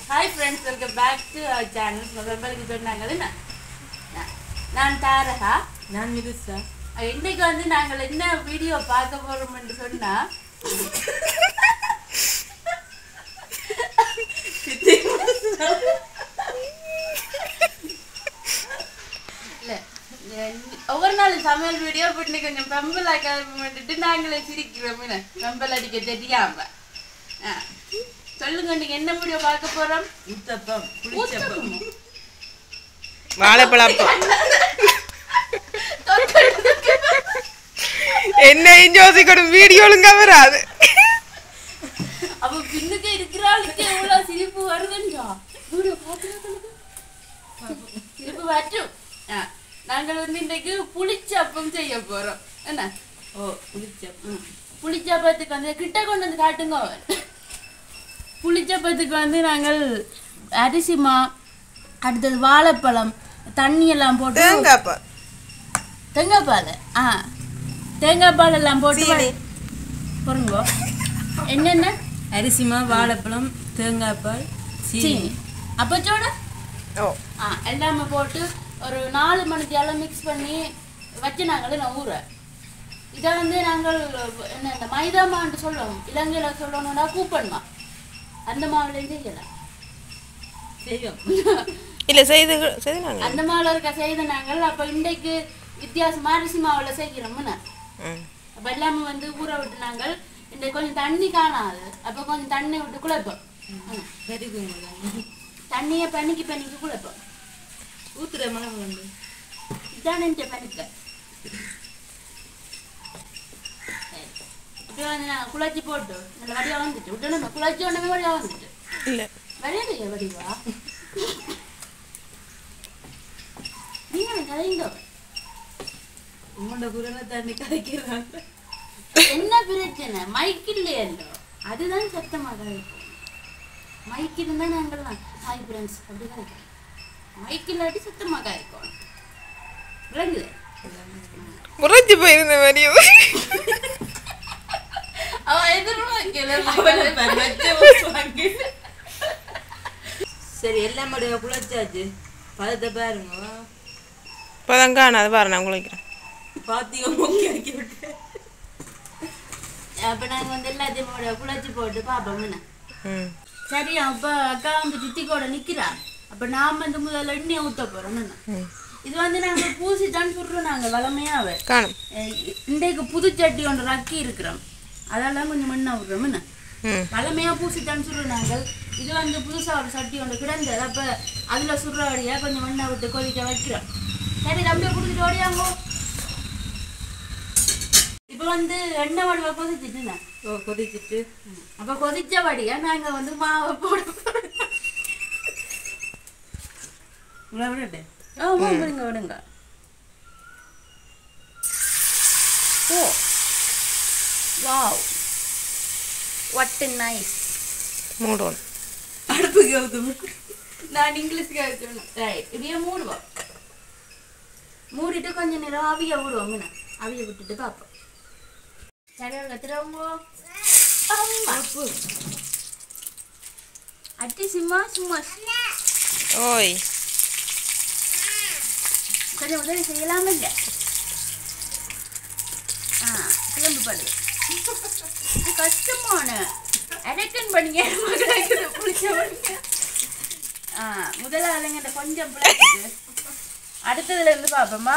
Hi friends welcome back to our channel நவம்பருக்கு சொன்னாங்க என்ன நான்- நான் தாரகா நான் மிதுசா அஹ் இன்னைக்கு வந்து நாங்கள் என்ன வீடியோ பார்க்க போறோம்னு சொன்னா இல்ல இந்த- ஒவ்வொரு நாள் சமையல் வீடியோ போட்டு கொஞ்சம் பெம்பல் ஆக்கிட்டு நாங்களே சிரிக்கிறோம் என்ன பெம்பல் அடிக்க தெரியாம ஆ. சொல்லுங்க நீங்க என்ன வீடியோ பார்க்க போறோம் ஊத்தப்பம் புளிச்சப்பம் ஊத்தப்பமா? வாழைப்பழப்பம் என்னையும் ஜோசிக்கணும் வீடியோ ஒழுங்கா வராது அவ பின்னுக்கு இருக்கிறாளுக்கு எவ்வளவு சிரிப்பு வருதுன்றா வீடியோ பார்த்து சிரிப்பு வற்றும் ஆ, நாங்கள் வந்து இன்றைக்கு புளிச்சப்பம் செய்ய போறோம் என்ன ஓ புளிச்சப்பம் ம். புளிச்சப்பத்துக்கு வந்து கிட்ட கொண்டு வந்து காட்டுங்க புளிச்சப்பத்துக்கு வந்து நாங்கள் அரிசி மா அடுத்தது வாழைப்பழம் தண்ணி எல்லாம் போட்டு தேங்காய்ப்பா தேங்காய் பால் ஆ தேங்காய் பால் எல்லாம் போட்டு சீனி. பொருங்கோ என்னென்ன அரிசிமா வாழைப்பழம் தேங்காய் பால் சீனி சீனி அப்பச்சோட ஓ ஆ எல்லாமே போட்டு ஒரு நாலு மணிக்கு எல்லாம் மிக்ஸ் பண்ணி வச்சு நாங்கள் நான் ஊற இதை வந்து நாங்கள் என்ன இந்த மைதா மான்னு சொல்லுவோம் இலங்கையில் சொல்லணும்னா கூப்பன்மா அந்த மாவுலேயும் செய்யலாம் செய்வோம் இல்ல செய்து செய்து நாங்க அந்த மாவில் இருக்க செய்த நாங்கள் அப்போ இன்றைக்கு வித்தியாசமா அரிசி மாவில் செய்கிறோம்னு ம். அப்போ எல்லாமே வந்து ஊற விட்டு நாங்கள் இன்றைக்கு கொஞ்சம் தண்ணி காணாது அப்போ கொஞ்சம் தண்ணி விட்டு குழப்போம் ம். பெருகுங்க தண்ணியை பனிக்கு பனிக்கு குழப்போம் ஊத்துற மிளகு உண்டு இதான் இந்த பனிக்க இப்படி வந்து நான் குழச்சி போட்டு நல்ல வடிவா வந்துட்டு விட்டு குழச்சி உடனே வடிவா வந்துட்டு இல்ல வரையலையே வடிவா நீங்க கதைங்க உங்களோட குரலை தண்ணி கதைக்கிறாங்க என்ன பிரச்சனை மைக் இல்லையல்லோ அதுதான் சத்தமாக இருக்கும் மைக் இருந்தா நாங்கள்லாம் ஹாய் ஃப்ரெண்ட்ஸ் அப்படி கதைக்கிறோம் மைக் இல்லாட்டி சத்தமாக இருக்கும் விளங்குது உறைஞ்சு போயிருந்த மாதிரியும் அவன் எதிர்பார்க்கல அவனை பாரு, வச்ச ஊசுவாங்க. சரி எல்லாம் மடியா குழச்சாச்சு பதத்தை பாருங்க இப்பதான் காணாது பாரு நான் குளிக்கிறேன் பாத்தியம் மொக்கி ஆக்கி விட்டு அப்ப நாங்க வந்து எல்லாத்தையும் போட குழச்சி போட்டு பார்ப்போம் என்ன ம் சரி அப்ப அக்கா வந்து சித்திக்கோட நிக்கிறா அப்ப நான் வந்து முதல்ல எண்ணெய் ஊத்த போறோம் என்ன ம் இது வந்து நாங்க பூசி தான் சுடுறோம் நாங்க வளமையாவே காணும் அஹ் இன்றைக்கு புது சட்டி ஒன்று ரக்கி இருக்கிறோம் அதெல்லாம் கொஞ்சம் மண்ணா விடுறோம் என்ன ம் வளமையா பூசி தான் சுடுறோம் நாங்கள் இது வந்து புதுசா ஒரு சட்டி ஒன்று கிடந்தது அப்ப அதுல சுடுற வழியா கொஞ்சம் மண்ணை விட்டு கொதிக்க வைக்கிறோம் சரி தம்பியை கொடுத்துட்டு ஓடியாங்கோ இப்போ வந்து எண்ணெய் வடிவா கொதிச்சுட்டுண்ணே ஓ கொதிச்சிட்டு அப்ப கொதிச்ச வடியா நாங்க வந்து மாவை போட போறோம். உங்களை விடட்டே ஆமா விடுங்க விடுங்க ஓ வாவ் வாட் நைஸ் மூடணும் அடுப்புக்கு ஊத்தும் நான் இங்கிலீஷ்க்கு சொன்னேன் ரைட் இதையே மூடுவோம் மூடிட்டு கொஞ்ச நேரம் அவிய விடுவோம் என்ன அவிய விட்டுட்டு பார்ப்போம் சரி கத்துறவங்க அம்மா அட்டி சும்மா சும்மா ஓய் கொஞ்சம் உதவி செய்யலாம இல்ல ஆ கிளம்பு படுது இது கஷ்டமான அடக்கன் பண்ணிங்க மகளுக்கு பிடிச்ச பண்ணிங்க ஆ முதல்ல அலைங்கிட்ட கொஞ்சம் பிள்ளைக்கு அடுத்ததுல இருந்து பாப்போமா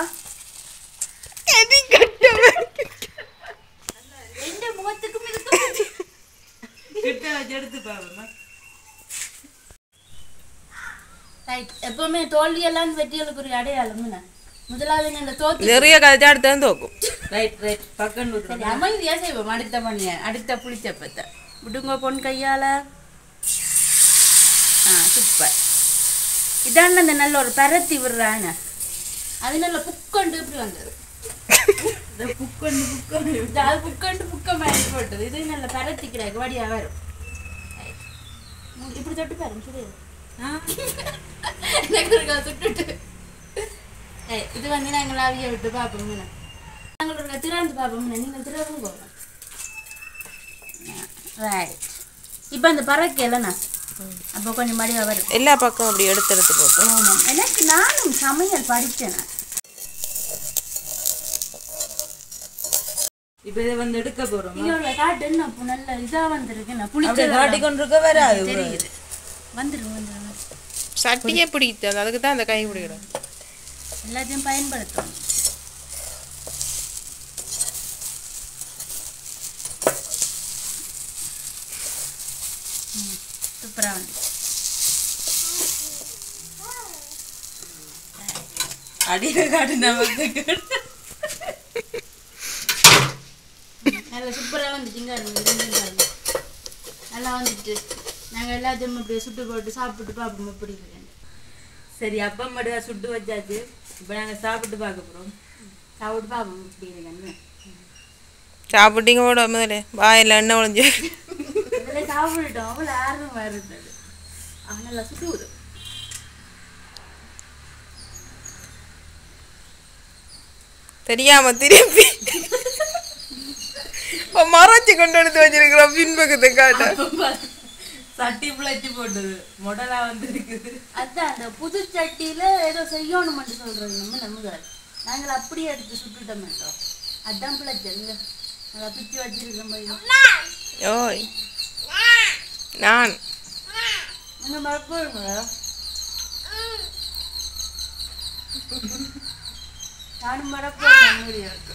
எந்த முகத்துக்கும் இதுக்கும் கிட்ட வச்சு எடுத்து பாருமா ரைட் எப்பவுமே தோல்வி எல்லாம் வெற்றிகளுக்கு ஒரு அடையாளம் என்ன முதலாவது இந்த தோத்து நிறைய கதைச்சா அடுத்து தான் தோக்கும் ரைட் ரைட் பக்கம் சரி ஊத்துறோம் அமைதியா செய்வோம் அடுத்த பண்ணிய அடுத்த புளிச்சப்பத்தை விடுங்க பொன் கையால ஆ சூப்பர் இதான் அந்த நல்ல ஒரு பரத்தி விடுறான அது நல்ல புக்கண்டு இப்படி வந்தது இந்த புக்கொண்டு புக்கொண்டு இது அது புக்கண்டு புக்க மாதிரி போட்டது இது நல்ல பரத்தி கிடையாது வடியா வரும் இப்படி தொட்டு பாருங்க சரி ஆ எனக்கு இருக்கா சுட்டுட்டு ஏய், இது வந்து நாங்கள் அவிய விட்டு பார்ப்போம் நாங்கள் ஒரு திறந்து பார்ப்போம் நீங்கள் திறந்து போங்க ரைட் இப்போ அந்த பறக்கலைண்ணா அப்போ கொஞ்சம் மடியாக வரும் எல்லா பக்கம் அப்படி எடுத்து எடுத்து போட்டு ஆமாம் எனக்கு நானும் சமையல் படித்தேன் இப்ப இதை வந்து எடுக்க போறோம் இதோட காட்டு என்ன இப்போ நல்ல இதாக வந்திருக்கு நான் அப்படியே புளிச்ச காட்டி கொண்டிருக்க வராது தெரியுது வந்துடும் வந்துடும் சட்டியே பிடிக்குது அதுக்கு தான் அந்த கை பிடிக்கிறோம் எல்லாத்தையும் பயன்படுத்தணும் சூப்பராக வந்து அடிக்க காட்டு நமக்கு நல்லா சூப்பராக வந்துச்சுங்க இருந்துங்க நல்லா வந்துட்டு நாங்கள் எல்லாத்தையும் அப்படியே சுட்டு போட்டு சாப்பிட்டு பார்ப்போம் எப்படி இருக்குன்னு சரி அப்பா மட்டும் சுட்டு வச்சாச்சு இப்ப நாங்க சாப்பிட்டு பார்க்க போறோம் சாப்பிட்டு பார்ப்போம் எப்படி இருக்குன்னு சாப்பிட்டீங்க கூட முதல்ல வாயில் எண்ணெய் ஒழிஞ்சு இதெல்லாம் சாப்பிட்டுட்டோம் அவ்வளோ ஆர்வமாக இருந்தது அவன் நல்லா சுட்டுவது தெரியாம திருப்பி இப்ப மறைச்சு கொண்டு எடுத்து வச்சிருக்கிறோம் பின்பக்கத்தை காட்ட சட்டி பிழைச்சி போட்டது மொடலா வந்து இருக்குது அதான் அந்த புது சட்டியில ஏதோ செய்யணும்னு சொல்றது நம்ம நம்புகிறார் நாங்கள் அப்படியே எடுத்து சுட்டுட்டோம் மாட்டோம் அதான் பிள்ளைங்க நல்லா பிச்சு வச்சிருக்க மாதிரி ஓய் நான் நீங்க மறப்புங்க நானும் மறப்பேன் முடியும் இருக்கு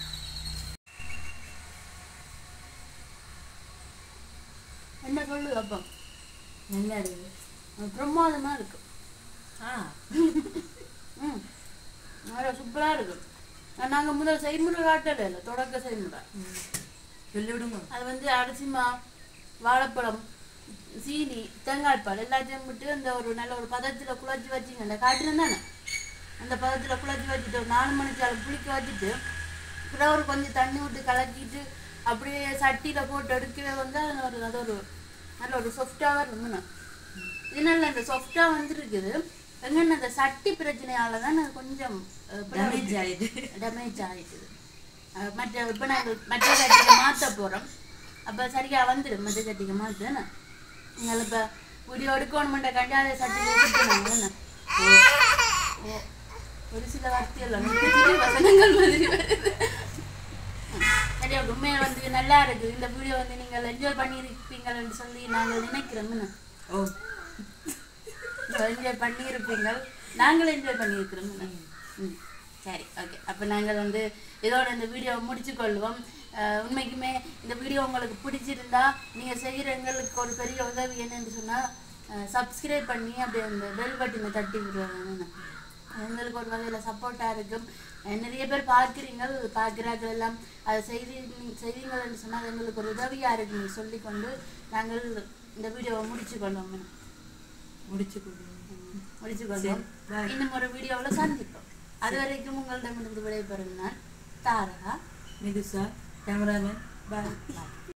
என்ன சொல்லு அப்போ நல்லா இருக்குது பிரமாதமா இருக்கு ஆ ம் நல்லா சூப்பராக இருக்கு நாங்கள் முதல் செய்முறை காட்டல இல்லை தொடக்க செய்முறை சொல்லி விடுங்க அது வந்து அரிசி மா வாழைப்பழம் சீனி தேங்காய் பால் எல்லாத்தையும் விட்டு அந்த ஒரு நல்ல ஒரு பதத்தில் குழச்சி வச்சிங்க அந்த காட்டுறேன் தானே அந்த பதத்தில் குழச்சி வச்சுட்டு ஒரு நாலு மணிக்கு அதை புளிக்க வச்சுட்டு அப்புறம் ஒரு கொஞ்சம் தண்ணி விட்டு கலக்கிட்டு அப்படியே சட்டியில் போட்டு எடுக்கவே வந்து அது ஒரு அது ஒரு நல்ல ஒரு சாஃப்டாக இருந்துண்ணா இது நல்ல இந்த சாஃப்டாக வந்துருக்குது எங்கன்னா அந்த சட்டி பிரச்சனையால தான் அது கொஞ்சம் Damage ஆயிடுது. டேமேஜ் ஆயிடுது அஹ் மற்ற இப்போ நாங்கள் மற்ற சட்டிக்கு மாற்ற போகிறோம் அப்போ சரியாக வந்துடும் மற்ற சட்டிக்கு மாற்றுன்னு நீங்கள் இப்போ வீடியோ எடுக்கணுமென்ற கண்டாத சட்டிக்கு எடுத்துனாங்கன்னு ஓ ஒரு சில வார்த்தைகள் வந்து வசனங்கள் மாதிரி வருது சரி உண்மையை வந்து நல்லா இருக்குது இந்த வீடியோ வந்து நீங்கள் என்ஜாய் பண்ணியிருப்பீங்கன்னு சொல்லி நாங்கள் நினைக்கிறோம்னு ஓ என்ஜாய் பண்ணியிருப்பீங்க நாங்களும் என்ஜாய் பண்ணியிருக்கிறோம் ம் சரி ஓகே அப்போ நாங்கள் வந்து இதோட இந்த வீடியோவை முடிச்சுக்கொள்வோம் அஹ் உண்மைக்குமே இந்த வீடியோ உங்களுக்கு பிடிச்சிருந்தா நீங்கள் செய்கிற எங்களுக்கு ஒரு பெரிய உதவி என்னன்னு சொன்னால் சப்ஸ்கிரைப் பண்ணி அப்படியே அந்த பெல் பட்டனை தட்டி விடுவாங்க எங்களுக்கு ஒரு வகையில் சப்போர்ட்டாக இருக்கும் அஹ் நிறைய பேர் பார்க்குறீங்க பார்க்குறாங்க எல்லாம் அதை செய்தி செய்வீங்கள்னு சொன்னால் அது எங்களுக்கு ஒரு உதவியாக இருக்குன்னு சொல்லிக்கொண்டு நாங்கள் இந்த வீடியோவை முடிச்சுக்கொண்டோம் முடிச்சு கொடுங்க முடிச்சுக்கொள்வோம் இன்னும் ஒரு வீடியோவில் சந்திப்போம் அது வரைக்கும் உங்களிடமிருந்து விடைபெறும் நான் தாரகா மிதுசா கேமராமேன் பாய்